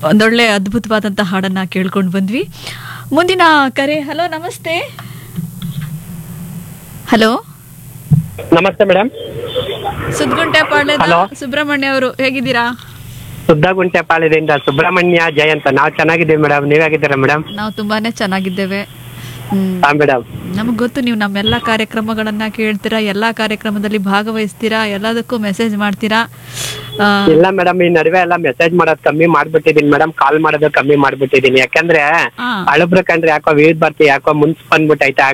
ಒಂದೊಳ್ಳೆ ಅದ್ಭುತವಾದಂಥ ಹಾಡನ್ನ ಕೇಳ್ಕೊಂಡು ಬಂದ್ವಿ ಮುಂದಿನ ಕರೆ ಹಲೋ ನಮಸ್ತೆ ಹಲೋ ನಮಸ್ತೆ ಮೇಡಮ್ ಸುದ್ಗುಂಟೆ ಪಾಳ್ಯದ Hello. ಸುಬ್ರಹ್ಮಣ್ಯ ಅವರು ಹೇಗಿದ್ದೀರಾ ಸುದ್ದಗುಂಟೆ ಪಾಳ್ಯದಿಂದ ಸುಬ್ರಹ್ಮಣ್ಯ ಜಯಂತ ನಾವು ಚೆನ್ನಾಗಿದ್ದೀವಿ ಮೇಡಮ್ ನೀವ್ ಹೇಗಿದ್ದೀರಾ ಮೇಡಮ್ ನಾವು ತುಂಬಾನೇ ಚೆನ್ನಾಗಿದ್ದೇವೆ ಹ್ಮ್ ಹಾ ಮೇಡಮ್ ನಮಗ್ ಗೊತ್ತು ನೀವು ನಮ್ಮೆಲ್ಲ ಕಾರ್ಯಕ್ರಮಗಳನ್ನ ಕೇಳ್ತೀರಾ ಎಲ್ಲಾ ಕಾರ್ಯಕ್ರಮದಲ್ಲಿ ಭಾಗವಹಿಸ್ತೀರಾ ಎಲ್ಲದಕ್ಕೂ ಮೆಸೇಜ್ ಮಾಡ್ತೀರಾ ಆ, ಇಲ್ಲ ಮೇಡಮ್ ಈ ನಡುವೆ ಎಲ್ಲ ಮೆಸೇಜ್ ಮಾಡೋದ್ ಕಮ್ಮಿ ಮಾಡ್ಬಿಟ್ಟಿದೀನಿ ಮೇಡಮ್ ಕಾಲ್ ಮಾಡೋದು ಕಮ್ಮಿ ಮಾಡ್ಬಿಟ್ಟಿದೀನಿ ಯಾಕಂದ್ರೆ ಆ. ಅಳಬ್ರ ಕಂಡ್ರೆ ಯಾಕೋ ವಿವಿಧ ಬರ್ತಿ ಯಾಕೋ ಮುನ್ಸ್ ಬಂದ್ಬಿಟ್ಟೈತೆ